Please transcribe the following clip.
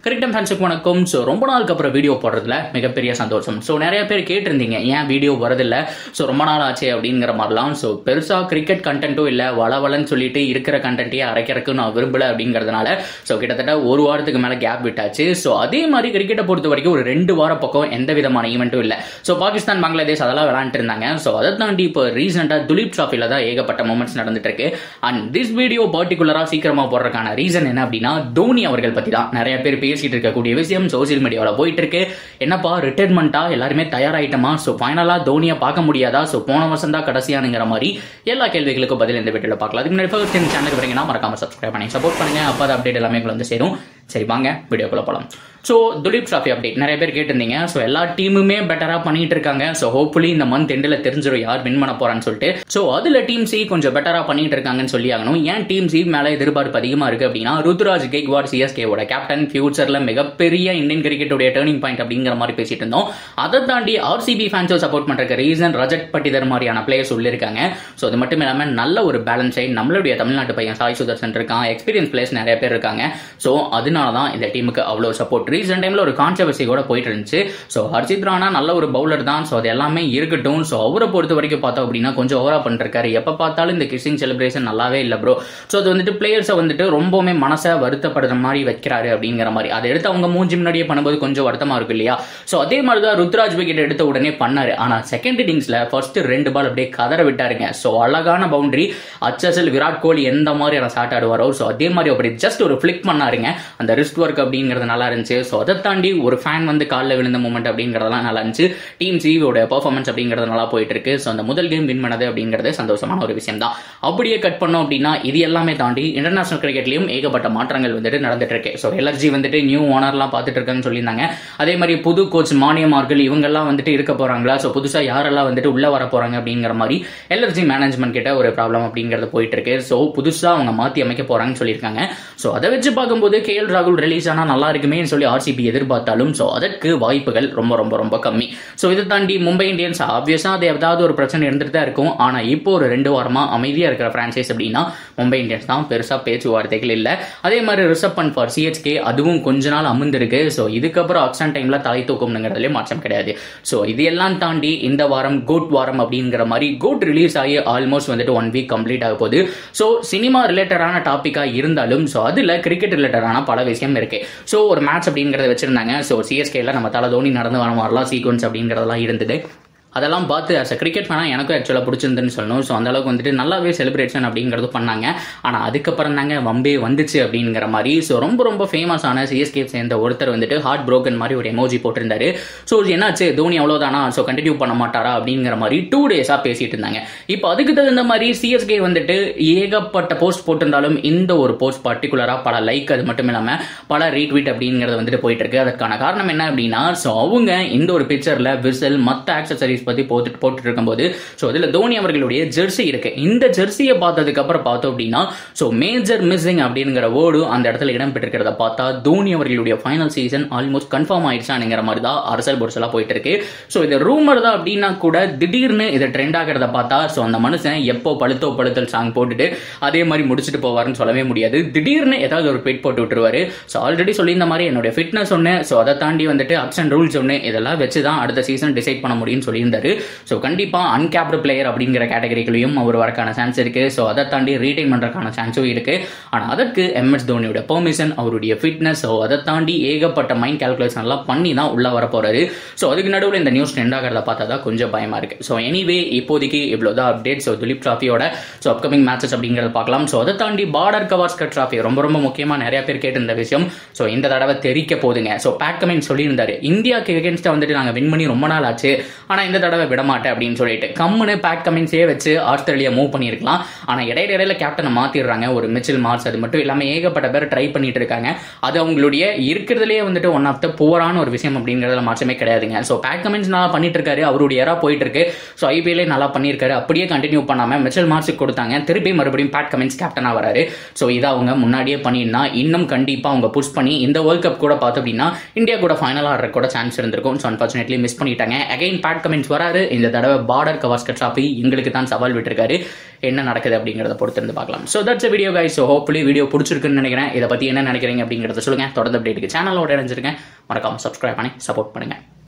cricket ஃபேன்ஸுக்கு வணக்கம் so ரொம்ப நாளுக்கு அப்புறம் வீடியோ போடுறதுல மிகப்பெரிய சந்தோஷம் ஸோ நிறைய பேர் கேட்டிருந்தீங்க ஏன் வீடியோ வரதில்ல ஸோ ரொம்ப நாள் ஆச்சு அப்படிங்கிற மாதிரிலாம் ஸோ பெருசாக கிரிக்கெட் கண்டென்ட்டும் இல்லை வளவலன்னு சொல்லிட்டு இருக்கிற கண்டென்ட்டையே அரைக்கிறதுக்கு நான் விரும்பல அப்படிங்கிறதுனால ஸோ கிட்டத்தட்ட ஒரு வாரத்துக்கு மேலே கேப் விட்டாச்சு ஸோ அதே மாதிரி கிரிக்கெட்டை பொறுத்த வரைக்கும் ஒரு ரெண்டு வார பக்கம் எந்த விதமான ஈவெண்ட்டும் இல்லை ஸோ பாகிஸ்தான் பங்களாதேஷ் அதெல்லாம் விளாண்டுட்டு இருந்தாங்க ஸோ அதை தாண்டி இப்போ ரீசெண்டாக துலீப் ட்ராஃபில தான் ஏகப்பட்ட மூமெண்ட்ஸ் நடந்துட்டு இருக்கு அண்ட் திஸ் வீடியோ பர்டிகுலராக சீக்கிரமாக போடுறதுக்கான ரீசன் என்ன அப்படின்னா தோனி அவர்கள் பற்றி தான் நிறைய பேர் பேசிட்டு இருக்கக்கூடிய விஷயம் சோசியல் மீடியாவில் போயிட்டு இருக்கு என்னப்பா ரிட்டைர்மெண்ட்டா எல்லாருமே தயாராயிட்டமா ஸோ ஃபைனலாக தோனியை பார்க்க முடியாதா ஸோ போன வருஷம் தான் கடைசியானுங்கிற மாதிரி எல்லா கேள்விகளுக்கும் பதில் இந்த வீடியோவில் பார்க்கலாம் அதுக்கு முன்னாடி first இந்த சேனலுக்கு வரீங்கன்னா மறக்காம சப்ஸ்கிரைப் பண்ணி சப்போர்ட் பண்ணுங்க அப்போ அது அப்டேட் எல்லாமே உங்களுக்கு வந்து சேரும் சரி வாங்க வீடியோக்குள்ள போகலாம் ஸோ துலீப் ட்ராஃபி அப்டேட் நிறைய பேர் கேட்டிருந்தீங்க ஸோ எல்லா டீமுமே பெட்டராக பண்ணிட்டு இருக்காங்க ஸோ ஹோப்ஃபுல்லி இந்த மந்த் எண்டில் தெரிஞ்சிடும் யார் வின் பண்ண போறான்னு சொல்லிட்டு ஸோ அதில் டீம் சி கொஞ்சம் பெட்டராக பண்ணிட்டு இருக்காங்கன்னு சொல்லி ஆகணும் ஏன் டீம் சி மேலே எதிர்பார்ப்பு அதிகமாக இருக்கு அப்படின்னா ருத்ராஜ் கெய்க்வாட் சிஎஸ்கேவோட கேப்டன் ஃபியூச்சரில் மிகப்பெரிய இந்தியன் கிரிக்கெட்டோட டேர்னிங் பாயிண்ட் அப்படிங்கிற மாதிரி பேசிட்டு இருந்தோம் அதை தாண்டி ஆர்சிபி ஃபேன்ஸை சப்போர்ட் பண்றதுக்கு ரீசன் ரஜத் பட்டிதர் மாதிரியான பிளேயர்ஸ் சொல்லியிருக்காங்க ஸோ அது மட்டும் இல்லாமல் நல்ல ஒரு பேலன்ஸ் சைட் நம்மளுடைய தமிழ்நாட்டு பையன் சாய் சுதர்சன் இருக்கான் எக்ஸ்பீரியன்ஸ் பிளேயர்ஸ் நிறைய பேர் இருக்காங்க ஸோ அதனால தான் இந்த டீமுக்கு அவ்வளோ சப்போர்ட் ரீசெண்ட் டைமில் ஒரு கான்ட்ரவர்சி கூட போயிட்டு இருந்துச்சு ஸோ ஹர்ஷித் ராணா நல்ல ஒரு பவுலர் தான் ஸோ அது எல்லாமே இருக்கட்டும் ஸோ அவரை பொறுத்த வரைக்கும் பார்த்தோம் அப்படின்னா கொஞ்சம் ஓவரா பண்ணிருக்காரு எப்போ பார்த்தாலும் இந்த கிறிஸ்டிங் செலிப்ரேஷன் நல்லாவே இல்லை ப்ரோ ஸோ அது வந்துட்டு பிளேயர்ஸை வந்துட்டு ரொம்பவுமே மனசை வருத்தப்படுற மாதிரி வைக்கிறாரு அப்படிங்கிற மாதிரி அதை எடுத்து அவங்க மூஞ்சி முன்னாடியே பண்ணும்போது கொஞ்சம் வருத்தமா இருக்கும் இல்லையா ஸோ அதே மாதிரி தான் ருத்ராஜ் விக்கெட் எடுத்த உடனே பண்ணாரு ஆனால் செகண்ட் இன்னிங்ஸ்ல ஃபர்ஸ்ட் ரெண்டு பால் அப்படியே கதற விட்டாருங்க ஸோ அழகான பவுண்டரி அச்சசல் விராட் கோலி எந்த மாதிரியான ஷாட் ஆடுவாரோ ஸோ அதே மாதிரி அப்படி ஜஸ்ட் ஒரு ஃபிளிக் பண்ணாருங்க அந்த ரிஸ்ட் ஒர்க் அப்படிங்கிறது நல்லா இருந்துச்சு ஸோ அதை தாண்டி ஒரு ஃபேன் வந்து காலில் விழுந்த மூமெண்ட் அப்படிங்கிறதெல்லாம் நல்லா இருந்துச்சு டீம் சிவோட பெர்ஃபார்மன்ஸ் அப்படிங்கிறது நல்லா போயிட்டு இருக்கு ஸோ அந்த முதல் கேம் வின் பண்ணது அப்படிங்கிறது சந்தோஷமான ஒரு விஷயம் தான் அப்படியே கட் பண்ணோம் அப்படின்னா இது எல்லாமே தாண்டி இன்டர்நேஷனல் கிரிக்கெட்லயும் ஏகப்பட்ட மாற்றங்கள் வந்துட்டு நடந்துட்டு இருக்கு ஸோ எலர்ஜி வந்துட்டு நியூ ஓனர்லாம் பார்த்துட்டு இருக்காங்கன்னு சொல்லியிருந்தாங்க அதே மாதிரி புது கோச் மானியமார்கள் இவங்கெல்லாம் வந்துட்டு இருக்க போறாங்களா ஸோ புதுசாக யாரெல்லாம் வந்துட்டு உள்ள வர போறாங்க அப்படிங்கிற மாதிரி எலர்ஜி மேனேஜ்மெண்ட் கிட்ட ஒரு ப்ராப்ளம் அப்படிங்கிறது போயிட்டு இருக்கு ஸோ புதுசாக அவங்க மாற்றி அமைக்க போறாங்கன்னு சொல்லியிருக்காங்க ஸோ அதை வச்சு பார்க்கும்போது கே எல் ராகுல் ரிலீஸ் ஆனால் நல்லா இருக்குமே சொல்லி ஆர்சிபி எதிர்பார்த்தாலும் ஸோ அதற்கு வாய்ப்புகள் ரொம்ப ரொம்ப ரொம்ப கம்மி ஸோ இதை தாண்டி மும்பை இந்தியன்ஸ் ஆப்வியஸாக அது ஏதாவது ஒரு பிரச்சனை இருந்துட்டு தான் இருக்கும் ஆனால் இப்போ ஒரு ரெண்டு வாரமா அமைதியாக இருக்கிற பிரான்சைஸ் அப்படின்னா மும்பை இந்தியன்ஸ் தான் பெருசாக பேச்சுவார்த்தைகள் இல்லை அதே மாதிரி ரிசப் அண்ட் ஃபார் சிஹெச்கே அதுவும் கொஞ்ச நாள் அமர்ந்திருக்கு ஸோ இதுக்கப்புறம் ஆக்ஷன் டைம்ல தலை தூக்கம்ங்கிறதுலேயே மாற்றம் கிடையாது ஸோ இது எல்லாம் தாண்டி இந்த வாரம் கோட் வாரம் அப்படிங்கிற மாதிரி கோட் ரிலீஸ் ஆகி ஆல்மோஸ்ட் வந்துட்டு ஒன் வீக் கம்ப்ளீட் ஆக போகுது ஸோ சினிமா ரிலேட்டடான டாப்பிக்காக இருந்தாலும் ஸோ அதில் கிரிக்கெட் ரிலேட்டடான பல விஷயம் இருக்கு ஸோ ஒரு மேட்ச் அப்படிங்கிறத வச்சிருந்தாங்க ஸோ சிஎஸ்கேல நம்ம தலை தோனி நடந்து வர மாதிரிலாம் சீக்வன்ஸ் அப்படிங்கிறதெல்லாம் இருந்தது அதெல்லாம் பார்த்து அஸ் அ கிரிக்கெட் ஃபேனாக எனக்கும் ஆக்சுவலாக பிடிச்சிருந்துன்னு சொல்லணும் ஸோ அந்தளவுக்கு வந்துட்டு நல்லாவே செலிப்ரேஷன் அப்படிங்கிறது பண்ணாங்க ஆனால் அதுக்கப்புறம் தாங்க வம்பே வந்துச்சு அப்படிங்கிற மாதிரி ஸோ ரொம்ப ரொம்ப ஃபேமஸான சிஎஸ்கே சேர்ந்த ஒருத்தர் வந்துட்டு ஹார்ட் ப்ரோக்கன் மாதிரி ஒரு எமோஜி போட்டிருந்தாரு ஸோ என்னாச்சு தோனி அவ்வளோதானா ஸோ கண்டினியூ பண்ண மாட்டாரா அப்படிங்கிற மாதிரி டூ டேஸாக பேசிட்டு இருந்தாங்க இப்போ அதுக்கு தகுந்த மாதிரி சிஎஸ்கே வந்துட்டு ஏகப்பட்ட போஸ்ட் போட்டிருந்தாலும் இந்த ஒரு போஸ்ட் பர்டிகுலராக பல லைக் அது மட்டும் இல்லாமல் பல ரீட்வீட் அப்படிங்கிறது வந்துட்டு போயிட்டு இருக்கு அதற்கான காரணம் என்ன அப்படின்னா ஸோ அவங்க இந்த ஒரு பிக்சரில் விசில் மற்ற ஆக்சசரிஸ் பற்றி போட்டு போட்டுட்டு இருக்கும்போது ஸோ இதில் தோனி அவர்களுடைய ஜெர்சி இருக்கு இந்த ஜெர்சியை பார்த்ததுக்கு அப்புறம் பார்த்தோம் அப்படின்னா ஸோ மேஜர் மிஸ்ஸிங் அப்படிங்கிற வேர்டு அந்த இடத்துல இடம் பெற்றிருக்கிறத பார்த்தா தோனி அவர்களுடைய ஃபைனல் சீசன் ஆல்மோஸ்ட் கன்ஃபார்ம் ஆயிடுச்சானுங்கிற மாதிரி தான் அரசல் பொருசலாக போயிட்டு இருக்கு ஸோ இது ரூமர் தான் அப்படின்னா கூட திடீர்னு இதை ட்ரெண்ட் ஆகிறத பார்த்தா ஸோ அந்த மனுஷன் எப்போ பழுத்தோ பழுத்தல் சாங் போட்டுட்டு அதே மாதிரி முடிச்சுட்டு போவாருன்னு சொல்லவே முடியாது திடீர்னு ஏதாவது ஒரு பிட் போட்டு விட்டுருவாரு ஸோ ஆல்ரெடி சொல்லியிருந்த மாதிரி என்னுடைய ஃபிட்னஸ் ஒன்று ஸோ அதை தாண்டி வந்துட்டு அப்ஸ் அண்ட் ரூல்ஸ் ஒன்று இதெல்லாம் வச்சு தான் அடுத்த சீசன் டிசைட் பண்ண முடியும்னு சொல்லியிருந்தாரு ஸோ கண்டிப்பாக அன்கேப்டு பிளேயர் அப்படிங்கிற கேட்டகரிகளையும் அவர் வரக்கான சான்ஸ் இருக்கு ஸோ அதை தாண்டி ரீடைன் பண்ணுறதுக்கான சான்ஸும் இருக்கு ஆனால் அதற்கு எம்எஸ் தோனியோட பெர்மிஷன் அவருடைய ஃபிட்னஸ் ஸோ அதை தாண்டி ஏகப்பட்ட மைண்ட் கால்குலேஷன் எல்லாம் பண்ணி தான் உள்ள வர போறாரு ஸோ அதுக்கு நடுவில் இந்த நியூஸ் ட்ரெண்ட் ஆகிறத பார்த்தா தான் கொஞ்சம் பயமா இருக்கு ஸோ எனிவே இப்போதைக்கு இவ்வளோதான் அப்டேட் ஸோ துலிப் ட்ராஃபியோட ஸோ அப்கமிங் மேட்சஸ் அப்படிங்கிறத பார்க்கலாம் ஸோ அதை தாண்டி பார்டர் கவாஸ்கர் ட்ராஃபி ரொம்ப ரொம்ப முக்கியமாக நிறைய பேர் கேட்டிருந்த விஷயம் ஸோ இந்த தடவை தெரிக்க போதுங்க ஸோ பேக் கமின் சொல்லியிருந்தாரு இந்தியாவுக்கு எகேன்ஸ்டாக வந்துட்டு நாங்கள் வின் பண்ணி ரொம்ப நாள் ஆச்சு ஆனால் இந்த தடவை விட மாட்டேன் அப்படின்னு சொல்லிட்டு கம்முன்னு பேக் கமின்ஸே வச்சு ஆஸ்திரேலியா மூவ் பண்ணியிருக்கலாம் ஆனால் இடையில இடையில கேப்டனை மாத்திடுறாங்க ஒரு மிச்சில் மார்ஸ் அது மட்டும் இல்லாமல் ஏகப்பட்ட பேர் ட்ரை பண்ணிட்டு இருக்காங்க அது அவங்களுடைய இருக்கிறதுலேயே வந்துட்டு ஒன் ஆஃப் த புவரான ஒரு விஷயம் அப்படிங்கிறதுல மாற்றமே கிடையாதுங்க ஸோ பேக் கமின்ஸ் நல்லா பண்ணிட்டு இருக்காரு அவருடைய ஏரா போயிட்டு இருக்கு ஸோ ஐபிஎல்லே நல்லா பண்ணியிருக்காரு அப்படியே கண்டினியூ பண்ணாமல் மிச்சல் மார்ஸுக்கு கொடுத்தாங்க திருப்பி மறுபடியும் பேட் கமின்ஸ் கேப்டனாக வராரு ஸோ இதை அவங்க முன்னாடியே பண்ணியிருந்தா இன்னும் கண்டிப்பாக அவங்க புஷ் பண்ணி இந்த வேர்ல்ட் கப் கூட பார்த்தோம் அப்படின்னா இந்தியா கூட ஃபைனல் ஆடுற கூட சான்ஸ் இருந்திருக்கும் ஸோ அன்ஃபார்ச்சுனேட்லி மிஸ் பண்ணிட்டாங்க அகைன் பேட் கமின்ஸ் வராரு இந்த தடவை பார்டர் கவாஸ்கர் டிராஃபி எங்களுக்கு தான் சவால் விட்டுருக்காரு என்ன நடக்குது அப்படிங்கிறத பொறுத்து இருந்து பார்க்கலாம் so that's video guys so hopefully video பிடிச்சிருக்குன்னு நினைக்கிறேன் இதை பற்றி என்ன நினைக்கிறீங்க அப்படிங்கிறத சொல்லுங்க தொடர்ந்து அப்டேட்டுக்கு சேனலோட இணைஞ்சிருங்க மறக்காம சப்ஸ்கிரைப் பண்ணி சப்போர்ட் பண்ணுங்க